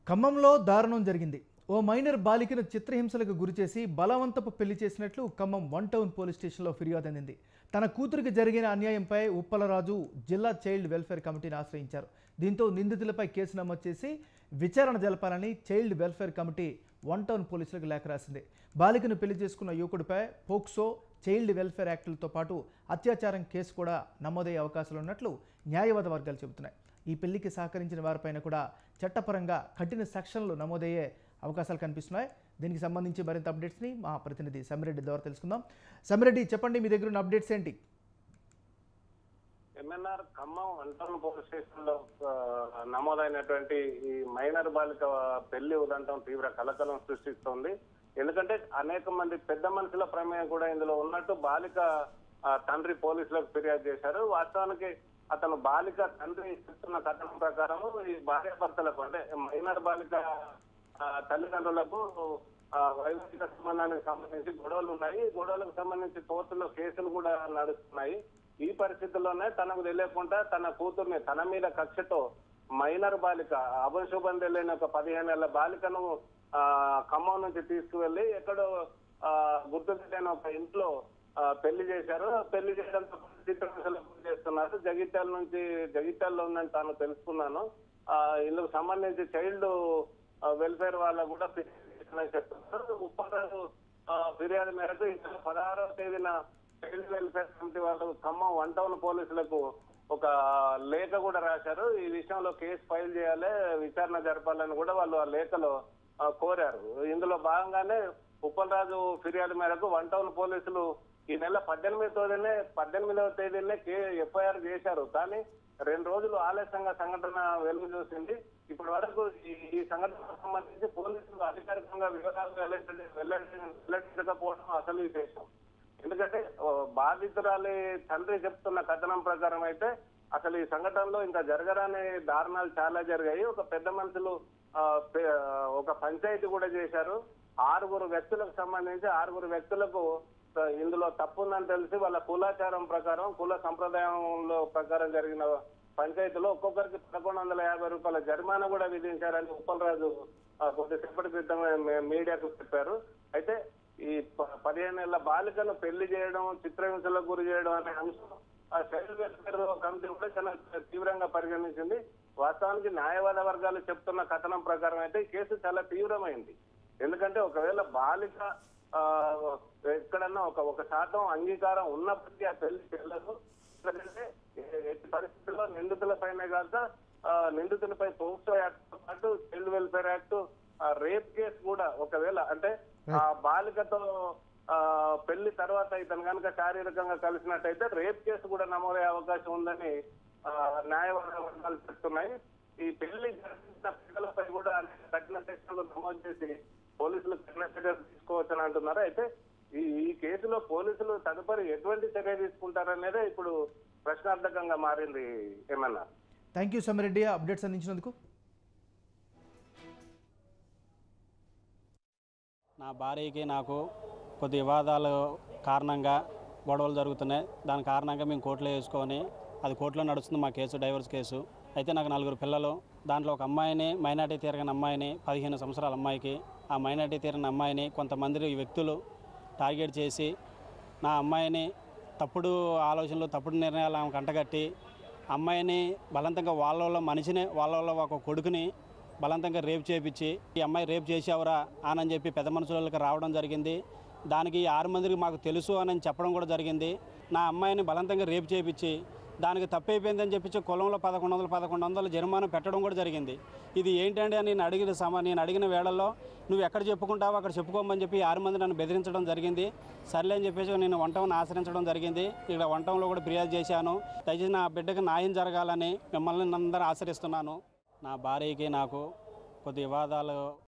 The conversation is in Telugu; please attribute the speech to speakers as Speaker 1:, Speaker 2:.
Speaker 1: ఖమ్మంలో దారుణం జరిగింది ఓ మైనర్ బాలికను చిత్రహింసలకు గురిచేసి బలవంతపు పెళ్లి చేసినట్లు ఖమ్మం వన్ టౌన్ పోలీస్ స్టేషన్లో ఫిర్యాదు అందింది తన కూతురికి జరిగిన అన్యాయంపై ఉప్పలరాజు జిల్లా చైల్డ్ వెల్ఫేర్ కమిటీని ఆశ్రయించారు దీంతో నిందితులపై కేసు నమోదు చేసి విచారణ జరపాలని child welfare committee one town పోలీసులకు లేఖ రాసింది బాలికను పెళ్లి చేసుకున్న యువకుడిపై పోక్సో చైల్డ్ వెల్ఫేర్ యాక్టులతో పాటు అత్యాచారం కేసు కూడా నమోదయ్యే అవకాశాలు ఉన్నట్లు న్యాయవాద వర్గాలు చెబుతున్నాయి ఈ పెళ్లికి సహకరించిన వారిపైన కూడా చట్టపరంగా కఠిన సెక్షన్లు నమోదయ్యే అవకాశాలు కనిపిస్తున్నాయి దీనికి సంబంధించి మరింత అప్డేట్స్ని మా ప్రతినిధి సమిరెడ్డి ద్వారా తెలుసుకుందాం సమిరెడ్డి చెప్పండి మీ దగ్గర ఉన్న అప్డేట్స్ ఏంటి
Speaker 2: ఎంఎన్ఆర్ ఖమ్మం అంటన్ పోలీస్ స్టేషన్ లో ఆ, నమోదైనటువంటి ఈ మైనర్ బాలిక పెళ్లి ఉదంతం తీవ్ర కలకలం సృష్టిస్తోంది ఎందుకంటే అనేక మంది పెద్ద మనుషుల ప్రమేయం కూడా ఇందులో ఉన్నట్టు బాలిక ఆ, తండ్రి పోలీసులకు ఫిర్యాదు చేశారు వాస్తవానికి అతను బాలిక తండ్రి చెప్తున్న కథనం ప్రకారం ఈ భార్యాభర్తలకు అంటే మైనర్ బాలిక ఆ, తల్లిదండ్రులకు ఆ, వైవాహిక సంబంధానికి సంబంధించి గొడవలు ఉన్నాయి ఈ గొడవలకు సంబంధించి కోర్టులో కేసులు కూడా నడుస్తున్నాయి ఈ పరిస్థితుల్లోనే తనకు తెలియకుండా తన కూతుర్ని తన మీద కక్షతో మైనర్ బాలిక అభశుభం తెలియని ఒక పదిహేను ఏళ్ల బాలికను ఆ, ఖమ్మం నుంచి తీసుకువెళ్లి ఎక్కడో ఆ, గుర్తు తెలియని ఒక ఇంట్లో ఆ, పెళ్లి చేశారు పెళ్లి చేయడంతో చిత్రహింసలు చేస్తున్నారు జగిత్యాల నుంచి జగిత్యాల్లో ఉందని తాను తెలుసుకున్నాను ఆ, ఇందుకు సంబంధించి చైల్డ్ వెల్ఫేర్ వాళ్ళ కూడా ఫిర్యాదు చేశారని చెప్తున్నారు ఉప్పరాజు ఆ, ఫిర్యాదు మేరకు ఈ నెల పదహారవ తేదీన చైల్డ్ వెల్ఫేర్ కమిటీ వాళ్ళు ఖమ్మం వన్ టౌన్ పోలీసులకు ఒక లేఖ కూడా రాశారు ఈ విషయంలో కేసు ఫైల్ చేయాలి విచారణ జరపాలని కూడా వాళ్ళు ఆ లేఖలో ఆ, కోరారు ఇందులో భాగంగానే ఉప్పలరాజు ఫిర్యాదు మేరకు వన్ టౌన్ పోలీసులు ఈ నెల పద్దెనిమిది తేదీనే పద్దెనిమిదవ తేదీనే ఎఫ్ఐఆర్ చేశారు కానీ రెండు రోజులు ఆలస్యంగా సంఘటన వెలుగు చూసింది ఇప్పటి వరకు ఈ- ఈ సంఘటనకు సంబంధించి పోలీసులు అధికారికంగా వివరాలు వెల్లడి- వెల్లడి- వెల్లడించకపోవడం అసలు విశేషం ఎందుకంటే ఓ, బాధితురాలి తండ్రి చెప్తున్న కథనం ప్రకారం అయితే అసలు ఈ సంఘటనలో ఇంకా జరగరాని దారుణాలు చాలా జరిగాయి ఒక పెద్ద మనుషులు ఆ, పె- ఆ, ఒక పంచాయతీ కూడా చేశారు ఆరుగురు వ్యక్తులకు సంబంధించి ఆరుగురు వ్యక్తులకు ఆ, ఇందులో తప్పు ఉందని తెలిసి వాళ్ళ కులాచారం ప్రకారం కుల సంప్రదాయంలో ప్రకారం జరిగిన పంచాయతీలో ఒక్కొక్కరికి పదకొండు వందల యాభై రూపాయల జరిమానా కూడా విధించారని ఉప్పలరాజు ఆ, కొద్దిసేపటి క్రితం మే- మీడియాకు చెప్పారు అయితే ఈ ప- పదిహేను ఏళ్ల బాలికను పెళ్లి చేయడం చిత్రహింసలకు గురి చేయడం అనే అంశం ఆ చైల్డ్ వెల్ఫేర్ కమిటీ కూడా చాలా తీవ్రంగా పరిగణించింది వాస్తవానికి న్యాయవాద వర్గాలు చెప్తున్న కథనం ప్రకారం అయితే ఈ కేసు చాలా తీవ్రమైంది ఎందుకంటే ఒకవేళ బాలిక ఆ, ఎక్కడన్నా ఒక ఒక శాతం అంగీకారం ఉన్నప్పటికీ ఆ పెళ్లి చెల్లదు ఎందుకంటే ఎ- ఎట్టి పరిస్థితుల్లో నిందితుల పైనే కాక ఆ, నిందితులపై పోక్సో యాక్ట్ తో పాటు child welfare act rape case కూడా ఒకవేళ అంటే ఆ బాలికతో ఆ, పెళ్లి తర్వాత ఇతను కనుక శారీరకంగా కలిసినట్టయితే రేప్ కేసు కూడా నమోదయ్యే అవకాశం ఉందని ఆ, న్యాయవాద వర్గాలు చెప్తున్నాయి ఈ పెళ్లి జరిగిన పిల్లలపై కూడా అనేక కఠిన సెక్షన్లు నమోదు చేసి పోలీసులు కఠిన చర్యలు తీసుకోవచ్చని అంటున్నారు అయితే ఈ ఈ కేసులో పోలీసులు తదుపరి ఎటువంటి చర్య తీసుకుంటారనేదే ఇప్పుడు ప్రశ్నార్థకంగా మారింది ఏమన్నా
Speaker 1: థ్యాంక్ యూ సమిరెడ్డి అప్డేట్స్ అందించినందుకు
Speaker 3: నా భార్యకి నాకు కొద్ది వివాదాల కారణంగా గొడవలు జరుగుతున్నాయి దాని కారణంగా మేము కోర్టులో వేసుకొని అది కోర్టులో నడుస్తుంది మా కేసు డైవర్స్ కేసు అయితే నాకు నలుగురు పిల్లలు దాంట్లో ఒక అమ్మాయిని మైనార్టీ తీరగిన అమ్మాయిని పదిహేను సంవత్సరాల అమ్మాయికి ఆ మైనార్టీ తీరిన అమ్మాయిని కొంతమంది వ్యక్తులు టార్గెట్ చేసి నా అమ్మాయిని తప్పుడు ఆలోచనలు తప్పుడు నిర్ణయాలు ఆమెకు అంటగట్టి అమ్మాయిని బలవంతంగా వాళ్ళ మనిషిని వాళ్ళ ఒక కొడుకుని బలవంతంగా రేప్ చేయించి ఈ అమ్మాయి రేప్ చేసావురా అని చెప్పి పెద్ద మనుషులకు రావడం జరిగింది దానికి ఈ ఆరు మందికి మాకు తెలుసు అని చెప్పడం కూడా జరిగింది నా అమ్మాయిని బలవంతంగా రేప్ చేయించి దానికి తప్పైపోయిందని చెప్పించి కులంలో పదకొండు వందలు పదకొండు వందలు జరిమానా పెట్టడం కూడా జరిగింది ఇది ఏంటంటే అని నేను అడిగిన సమా నేను అడిగిన వేళల్లో నువ్వు ఎక్కడ చెప్పుకుంటావో అక్కడ చెప్పుకోమని చెప్పి ఈ ఆరు మంది నన్ను బెదిరించడం జరిగింది సర్లే అని చెప్పేసి నేను వంటంను ఆశ్రయించడం జరిగింది ఇక్కడ వంటంలో కూడా ఫిర్యాదు చేశాను దయచేసి నా బిడ్డకు న్యాయం జరగాలని మిమ్మల్ని అందరూ ఆశ్రయిస్తున్నాను నా భార్యకి నాకు కొద్ది వివాదాలు